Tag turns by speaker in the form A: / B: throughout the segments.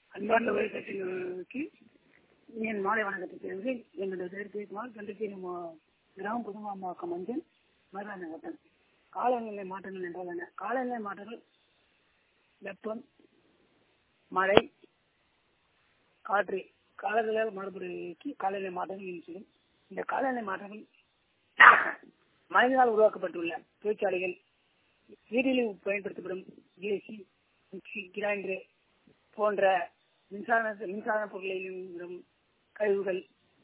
A: அன்பார்ந்த விவசாயிகளுக்கு என் மாலை வணக்கத்தை தெரிந்து என்னுடைய பேர் ஜெயக்குமார் கண்டிப்பா நம்ம கிராம புதுமாமாக்கம் மஞ்சள் மதுரான வட்டம் காலநிலை மாற்றங்கள் என்றால் என்ன காலநிலை மாற்றங்கள் வெப்பம் மழை காற்று காலங்களால் மாறுபடுவதற்கு காலநிலை மாற்றங்கள் இருக்கிறது இந்த காலநிலை மாற்றங்கள் மனிதனால் உருவாக்கப்பட்டுள்ள தொழிற்சாலைகள் வீட்டில் பயன்படுத்தப்படும் ஏசி மிக்சி கிரைண்டர் போன்ற மின்சார மின்சார பொருளிலும் வரும் கழிவுகள்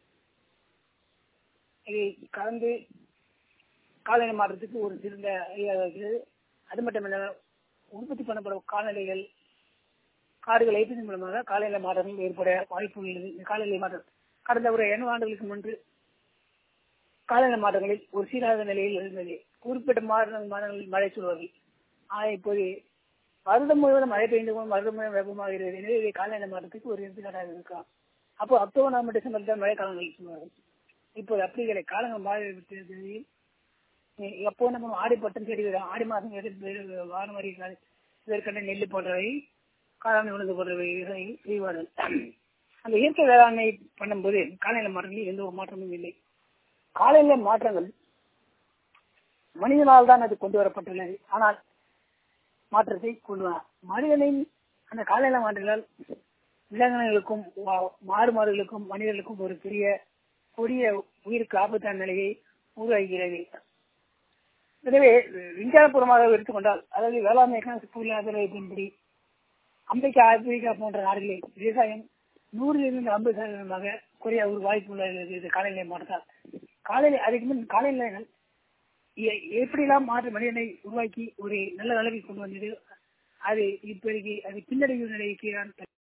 A: இதை கலந்து காலநிலை மாற்றத்துக்கு ஒரு சிறந்த இருக்கிறது அது மட்டுமல்ல உற்பத்தி பண்ணப்படும் கால்நடைகள் காடுகள் ஏற்பதன் மூலமாக காலநிலை மாற்றங்கள் ஏற்பட வாய்ப்பு உள்ளது இந்த காலநிலை மாற்றம் கடந்த ஒரு எண்ணூறு ஆண்டுகளுக்கு முன்பு காலநிலை மாற்றங்களில் ஒரு சீராக நிலையில் இருந்தது குறிப்பிட்ட மாத மாதங்களில் மழை சொல்வார்கள் ஆனால் இப்போது வருடம் முழுவதும் மழை பெய்ந்து கொண்டு வருடம் முழுவதும் வெப்பமாகிறது எனவே இதை காலநிலை மாற்றத்துக்கு ஒரு எடுத்துக்காட்டாக இருக்கலாம் அப்போ அக்டோபர் நவம்பர் டிசம்பர் தான் மழை காலங்கள் சொல்வார்கள் இப்போது அப்படி இல்லை காலங்கள் மாறி விட்டது எப்போ நம்ம ஆடி பட்டம் செடி ஆடி மாதம் வாரம் வரி இதற்கென்ற நெல் போன்றவை காளான் உணர்ந்து போன்றவை செய்வார்கள் அந்த இயற்கை வேளாண்மை பண்ணும்போது காலநிலை மாற்றங்களில் எந்த ஒரு மாற்றமும் இல்லை காலநிலை மாற்றங்கள் மனிதனால் தான் அது கொண்டு வரப்பட்டுள்ளது ஆனால் மாற்றத்தை கொண்டு வர மனிதனின் அந்த காலநிலை மாற்றங்களால் விலங்கினங்களுக்கும் மாறு மாடுகளுக்கும் மனிதர்களுக்கும் ஒரு பெரிய கொடிய உயிருக்கு ஆபத்தான நிலையை உருவாகிறது எனவே விஞ்ஞானபூர்வமாக எடுத்துக்கொண்டால் அதாவது வேளாண்மை புரியாதபடி அமெரிக்கா ஆப்பிரிக்கா போன்ற நாடுகளில் விவசாயம் நூறிலிருந்து ஐம்பது சதவீதமாக குறைய ஒரு வாய்ப்பு உள்ளது காலநிலை மாற்றத்தால் காலையில் அதுக்கு முன் காலநிலைகள் எப்படிலாம் மாற்று மனிதனை உருவாக்கி ஒரு நல்ல நிலைமை கொண்டு வந்தது அது இப்போதைக்கு அது பின்னடைவு நிலைக்கு